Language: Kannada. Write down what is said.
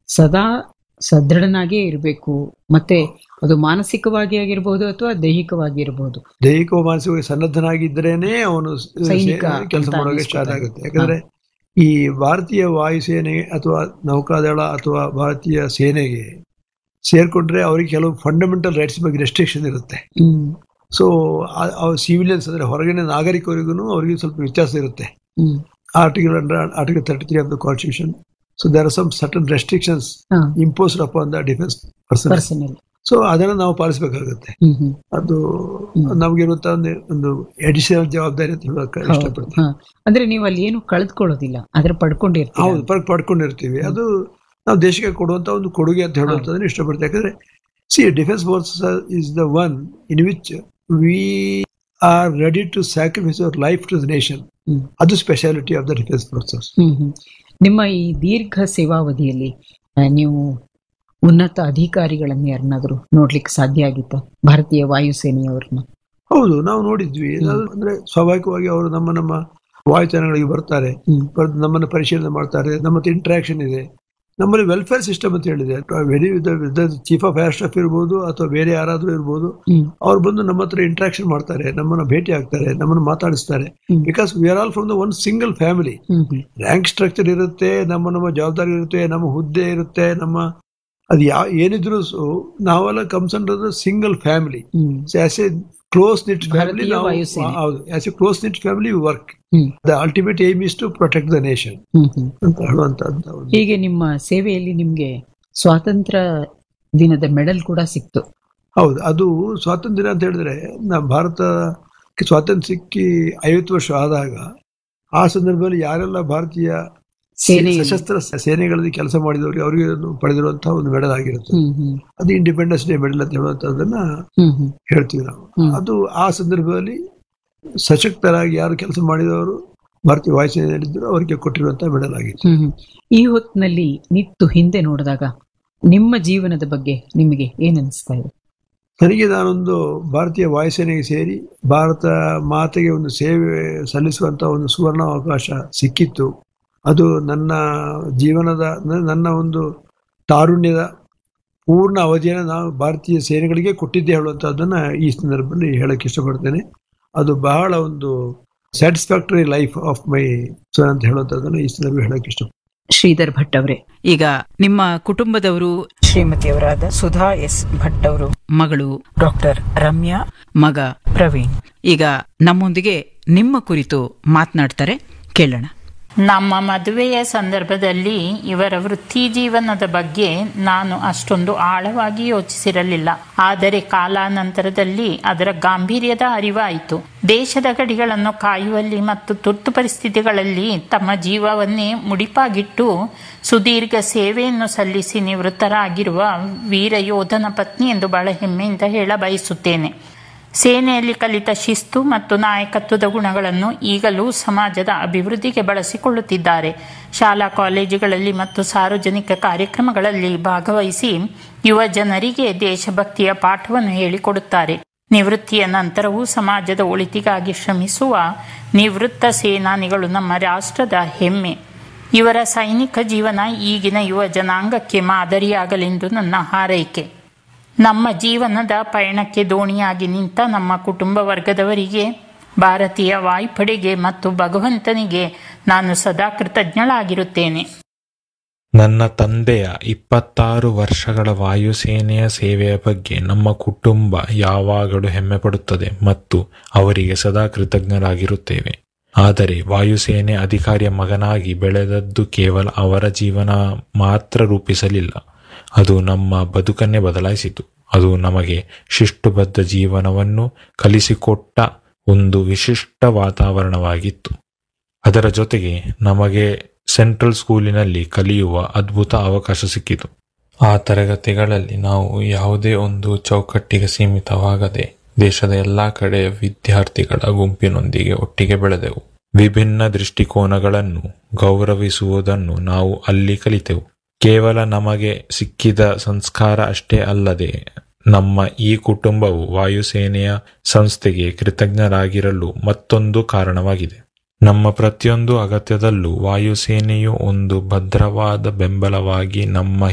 ಸದಾ ಸದೃಢನಾಗೇ ಇರಬೇಕು ಮತ್ತೆ ಅದು ಮಾನಸಿಕವಾಗಿ ಆಗಿರ್ಬೋದು ಅಥವಾ ದೈಹಿಕವಾಗಿ ಇರಬಹುದು ದೈಹಿಕ ಮಾನಸಿಕವಾಗಿ ಸನ್ನದ್ಧನಾಗಿದ್ದರೇನೆ ಅವನು ಸೈನಿಕ ಕೆಲಸ ಅಂತ ಮಾಡೋಕೆ ಸ್ಟಾರ್ಟ್ ಅನ್ನಿಸ್ಕೊತಾ ಆಗುತ್ತೆ ಯಾಕಂದ್ರೆ ಈ ಭಾರತೀಯ ವಾಯುಸೇನೆ ಅಥವಾ ನೌಕಾದಳ ಅಥವಾ ಭಾರತೀಯ ಸೇನೆಗೆ ಸೇರ್ಕೊಂಡ್ರೆ ಅವರಿಗೆ ಕೆಲವು ಫಂಡಮೆಂಟಲ್ ರೈಟ್ಸ್ ಬಗ್ಗೆ ರೆಸ್ಟ್ರಿಕ್ಷನ್ ಇರುತ್ತೆ ಹ್ಮ್ ಸೊ ಸಿವಿಲಿಯನ್ಸ್ ಅಂದ್ರೆ ಹೊರಗಿನ ನಾಗರಿಕರಿಗೂ ಅವರಿಗೆ ಸ್ವಲ್ಪ ವ್ಯತ್ಯಾಸ ಇರುತ್ತೆ hmm article under article thirty three of the constitution so there are some certain restrictions ah imposed upon the defence person personal so ಅದನ್ನ ನಾವು ಪಾಲಿಸಬೇಕಾಗುತ್ತೆ ಹ್ಮ್ ಹ್ಮ್ ಅದು ಹ್ಮ್. ನಮಗಿರುವಂತ ಒಂದು ಒಂದು ಅಡಿಷನಲ್ ಜವಾಬ್ದಾರಿ ಅಂತ ಹೇಳಕ್ ಹೌದು ಇಷ್ಟಪಡ್ತೀನಿ ಹಾ ಅಂದ್ರೆ ನೀವು ಅಲ್ಲಿ ಏನು ಕಳೆದುಕೊಳ್ಳೋದಿಲ್ಲ ಆದ್ರೆ ಪಡ್ಕೊಂಡಿರ್ತೀವಿ ಹೌದು ಪರ್ಕ್ ಪಡ್ಕೊಂಡಿರ್ತೀವಿ ಅದು ನಾವು ದೇಶಕ್ಕೆ ಕೊಡುವಂತ ಒಂದು ಕೊಡುಗೆ ಅಂತ ಹೇಳುವಂತದನ್ನ ಇಷ್ಟಪಡ್ತೀವಿ ಯಾಕಂದ್ರೆ see defence force is the one in which we are ready to sacrifice our life to the nation hmm. ಅದು speciality of the defence forces hmm hmm ನಿಮ್ಮ ಈ ದೀರ್ಘ ಸೇವಾವಧಿಯಲ್ಲಿ ಆ, ನೀವು ಉನ್ನತ ಅಧಿಕಾರಿಗಳನ್ನ ಯಾರನ್ನಾದ್ರೂ ನೋಡ್ಲಿಕ್ಕೆ ಸಾಧ್ಯ ಆಗಿತ್ತ ಭಾರತೀಯ ವಾಯುಸೇನೆಯವ್ರನ್ನ ಹೌದು ನಾವು ನೋಡಿದ್ವಿ ಅದು ಅಂದ್ರೆ ಸ್ವಾಭಾವಿಕವಾಗಿ ಅವರು ನಮ್ಮ ನಮ್ಮ ವಾಯುಯಾನಗಳಿಗೆ ಬರ್ತಾರೆ ಹ್ಮ್ ಬರ್ದು ನಮ್ಮನ್ನು ಪರಿಶೀಲನೆ ಮಾಡ್ತಾರೆ ನಮ್ಮ ಇಂಟ್ರಾಕ್ಷನ್ ಇದೆ ನಮ್ಮಲ್ಲಿ ವೆಲ್ಫೇರ್ ಸಿಸ್ಟಮ್ ಅಂತ ಹೇಳಿದೆ very chief of air staff ಇರ್ಬೋದು ಅಥವಾ ಬೇರೆ ಯಾರಾದ್ರೂ ಇರ್ಬೋದು ಹ್ಮ್ ಅವ್ರು ಬಂದು ನಮ್ಮ ಹತ್ರ ಇಂಟ್ರಾಕ್ಷನ್ ಮಾಡ್ತಾರೆ ನಮ್ಮನ್ನ ಭೇಟಿ ಆಗ್ತಾರೆ ನಮ್ಮನ್ನು ಮಾತಾಡಿಸ್ತಾರೆ hmm. Because we are all from the one single family hmm hmm rank structure ಇರುತ್ತೆ ನಮ್ಮ ನಮ್ಮ ಜವಾಬ್ದಾರಿ ಇರುತ್ತೆ ನಮ್ಮ ಹುದ್ದೆ ಇರುತ್ತೆ ನಮ್ಮ ಅದು ಯಾವ ಏನಿದ್ರು ನಾವೆಲ್ಲ comes under the single family hmm as a close knit family ಭಾರತೀಯ ವಾಯುಸೇನೆ. ಹೌದು as a close knit family work hmm the ultimate aim is to protect the nation hmm hmm ಅಂತ ಹೇಳುವಂತದ್ದು ಒಂದು ಹೀಗೆ ನಿಮ್ಮ ಸೇವೆಯಲ್ಲಿ ನಿಮ್ಗೆ ಸ್ವಾತಂತ್ರ್ಯ ದಿನದ ಮೆಡಲ್ ಕೂಡ ಸಿಕ್ತು ಹೌದು ಅದು ಸ್ವಾತಂತ್ರ್ಯ ದಿನ ಅಂತ ಹೇಳಿದ್ರೆ ನಮ್ಮ ಭಾರತ ಸ್ವಾತಂತ್ರ್ಯ ಸಿಕ್ಕಿ ಐವತ್ತು ವರ್ಷ ಆದಾಗ ಆ ಸಂದರ್ಭದಲ್ಲಿ ಯಾರೆಲ್ಲ ಭಾರತೀಯ ಸೇನೆಯಲ್ಲಿ. ಸಶಸ್ತ್ರ ಸೇನೆಗಳಲ್ಲಿ ಕೆಲಸ ಮಾಡಿದವರಿಗೆ ಅವರಿಗೆ ಪಡೆದಿರುವಂತಹ ಒಂದು ಮೆಡಲ್ ಆಗಿರುತ್ತೆ ಹ್ಮ್ ಹ್ಮ್ ಅದು ಇಂಡಿಪೆಂಡೆನ್ಸ್ ಡೇ ಮೆಡಲ್ ಅಂತ ಹೇಳುವಂತದನ್ನ ಹ್ಮ್ ಹ್ಮ್ ಹೇಳ್ತೀವಿ ನಾವು ಹ್ಮ್. ಅದು ಆ ಸಂದರ್ಭದಲ್ಲಿ ಸಶಕ್ತರಾಗಿ ಯಾರು ಕೆಲಸ ಮಾಡಿದವರು ಭಾರತೀಯ ವಾಯುಸೇನೆಯಲ್ಲಿದ್ದರು ಅವರಿಗೆ ಕೊಟ್ಟಿರುವಂತಹ ಮೆಡಲ್ ಆಗಿತ್ತು ಹ್ಮ್ ಹ್ಮ್. ಈ ಹೊತ್ತಿನಲ್ಲಿ ನಿತ್ತು ಹಿಂದೆ ನೋಡಿದಾಗ ನಿಮ್ಮ ಜೀವನದ ಬಗ್ಗೆ ನಿಮಗೆ ಏನ್ ಅನಿಸ್ತಾ ಇದೆ ನನಗೆ ನಾನೊಂದು ಭಾರತೀಯ ವಾಯುಸೇನೆಗೆ ಸೇರಿ ಭಾರತ ಮಾತೆಗೆ ಒಂದು ಸೇವೆ ಸಲ್ಲಿಸುವಂತ ಒಂದು ಸುವರ್ಣ ಅವಕಾಶ ಸಿಕ್ಕಿತ್ತು ಅದು ನನ್ನ ಜೀವನದ ನ- ನನ್ನ ಒಂದು ತಾರುಣ್ಯದ ಪೂರ್ಣ ಅವಧಿಯನ್ನು ನಾವು ಭಾರತೀಯ ಸೇನೆಗಳಿಗೆ ಕೊಟ್ಟಿದ್ದೆ ಹೇಳುವಂತಹದ್ದನ್ನ ಈ ಸಂದರ್ಭದಲ್ಲಿ ಹೇಳಕ್ ಇಷ್ಟಪಡ್ತೇನೆ ಅದು ಬಹಳ ಒಂದು satisfactory life of my son ಅಂತ ಹೇಳುವಂತಹದ್ದನ್ನ ಈ ಸಂದರ್ಭ ಹೇಳಕ್ ಇಷ್ಟ ಶ್ರೀಧರ್ ಭಟ್ ಅವರೇ ಈಗ ನಿಮ್ಮ ಕುಟುಂಬದವರು ಶ್ರೀಮತಿಯವರಾದ ಸುಧಾ ಎಸ್ ಭಟ್ ಅವರು ಮಗಳು ಡಾಕ್ಟರ್ ರಮ್ಯಾ ಮಗ ಪ್ರವೀಣ್ ಈಗ ನಮ್ಮೊಂದಿಗೆ ನಿಮ್ಮ ಕುರಿತು ಮಾತನಾಡ್ತಾರೆ ಕೇಳೋಣ ನಮ್ಮ ಮದುವೆಯ ಸಂದರ್ಭದಲ್ಲಿ ಇವರ ವೃತ್ತಿ ಜೀವನದ ಬಗ್ಗೆ ನಾನು ಅಷ್ಟೊಂದು ಆಳವಾಗಿ ಯೋಚಿಸಿರಲಿಲ್ಲ ಆದರೆ ಕಾಲಾನಂತರದಲ್ಲಿ ಅದರ ಗಾಂಭೀರ್ಯದ ಅರಿವಾಯಿತು ದೇಶದ ಗಡಿಗಳನ್ನು ಕಾಯುವಲ್ಲಿ ಮತ್ತು ತುರ್ತು ಪರಿಸ್ಥಿತಿಗಳಲ್ಲಿ ತಮ್ಮ ಜೀವವನ್ನೇ ಮುಡಿಪಾಗಿಟ್ಟು ಸುದೀರ್ಘ ಸೇವೆಯನ್ನು ಸಲ್ಲಿಸಿ ನಿವೃತ್ತರಾಗಿರುವ ವೀರ ಯೋಧನ ಪತ್ನಿ ಎಂದು ಬಹಳ ಹೆಮ್ಮೆಯಿಂದ ಹೇಳ ಬಯಸುತ್ತೇನೆ ಸೇನೆಯಲ್ಲಿ ಕಲಿತ ಶಿಸ್ತು ಮತ್ತು ನಾಯಕತ್ವದ ಗುಣಗಳನ್ನು ಈಗಲೂ ಸಮಾಜದ ಅಭಿವೃದ್ಧಿಗೆ ಬಳಸಿಕೊಳ್ಳುತ್ತಿದ್ದಾರೆ ಶಾಲಾ ಕಾಲೇಜುಗಳಲ್ಲಿ ಮತ್ತು ಸಾರ್ವಜನಿಕ ಕಾರ್ಯಕ್ರಮಗಳಲ್ಲಿ ಭಾಗವಹಿಸಿ ಯುವ ಜನರಿಗೆ ದೇಶಭಕ್ತಿಯ ಪಾಠವನ್ನು ಹೇಳಿಕೊಡುತ್ತಾರೆ ನಿವೃತ್ತಿಯ ನಂತರವೂ ಸಮಾಜದ ಒಳಿತಿಗಾಗಿ ಶ್ರಮಿಸುವ ನಿವೃತ್ತ ಸೇನಾನಿಗಳು ನಮ್ಮ ರಾಷ್ಟ್ರದ ಹೆಮ್ಮೆ ಇವರ ಸೈನಿಕ ಜೀವನ ಈಗಿನ ಯುವ ಜನಾಂಗಕ್ಕೆ ಮಾದರಿಯಾಗಲೆಂದು ನನ್ನ ಹಾರೈಕೆ ನಮ್ಮ ಜೀವನದ ಪಯಣಕ್ಕೆ ದೋಣಿಯಾಗಿ ನಿಂತ ನಮ್ಮ ಕುಟುಂಬ ವರ್ಗದವರಿಗೆ ಭಾರತೀಯ ವಾಯುಪಡೆಗೆ ಮತ್ತು ಭಗವಂತನಿಗೆ ನಾನು ಸದಾ ಕೃತಜ್ಞಳಾಗಿರುತ್ತೇನೆ ನನ್ನ ತಂದೆಯ ಇಪ್ಪತ್ತಾರು ವರ್ಷಗಳ ವಾಯುಸೇನೆಯ ಸೇವೆಯ ಬಗ್ಗೆ ನಮ್ಮ ಕುಟುಂಬ ಯಾವಾಗಲೂ ಹೆಮ್ಮೆ ಪಡುತ್ತದೆ ಮತ್ತು ಅವರಿಗೆ ಸದಾ ಕೃತಜ್ಞರಾಗಿರುತ್ತೇವೆ ಆದರೆ ವಾಯುಸೇನೆ ಅಧಿಕಾರಿಯ ಮಗನಾಗಿ ಬೆಳೆದದ್ದು ಕೇವಲ ಅವರ ಜೀವನ ಮಾತ್ರ ರೂಪಿಸಲಿಲ್ಲ ಅದು ನಮ್ಮ ಬದುಕನ್ನೇ ಬದಲಾಯಿಸಿತು ಅದು ನಮಗೆ ಶಿಷ್ಟುಬದ್ಧ ಜೀವನವನ್ನು ಕಲಿಸಿಕೊಟ್ಟ ಒಂದು ವಿಶಿಷ್ಟ ವಾತಾವರಣವಾಗಿತ್ತು ಅದರ ಜೊತೆಗೆ ನಮಗೆ ಸೆಂಟ್ರಲ್ ಸ್ಕೂಲಿನಲ್ಲಿ ಕಲಿಯುವ ಅದ್ಭುತ ಅವಕಾಶ ಸಿಕ್ಕಿತು ಆ ತರಗತಿಗಳಲ್ಲಿ ನಾವು ಯಾವುದೇ ಒಂದು ಚೌಕಟ್ಟಿಗೆ ಸೀಮಿತವಾಗದೆ ದೇಶದ ಎಲ್ಲಾ ಕಡೆಯ ವಿದ್ಯಾರ್ಥಿಗಳ ಗುಂಪಿನೊಂದಿಗೆ ಒಟ್ಟಿಗೆ ಬೆಳೆದೆವು ವಿಭಿನ್ನ ದೃಷ್ಟಿಕೋನಗಳನ್ನು ಗೌರವಿಸುವುದನ್ನು ನಾವು ಅಲ್ಲಿ ಕಲಿತೆವು ಕೇವಲ ನಮಗೆ ಸಿಕ್ಕಿದ ಸಂಸ್ಕಾರ ಅಷ್ಟೇ ಅಲ್ಲದೆ ನಮ್ಮ ಈ ಕುಟುಂಬವು ವಾಯುಸೇನೆಯ ಸಂಸ್ಥೆಗೆ ಕೃತಜ್ಞರಾಗಿರಲು ಮತ್ತೊಂದು ಕಾರಣವಾಗಿದೆ ನಮ್ಮ ಪ್ರತಿಯೊಂದು ಅಗತ್ಯದಲ್ಲೂ ವಾಯುಸೇನೆಯು ಒಂದು ಭದ್ರವಾದ ಬೆಂಬಲವಾಗಿ ನಮ್ಮ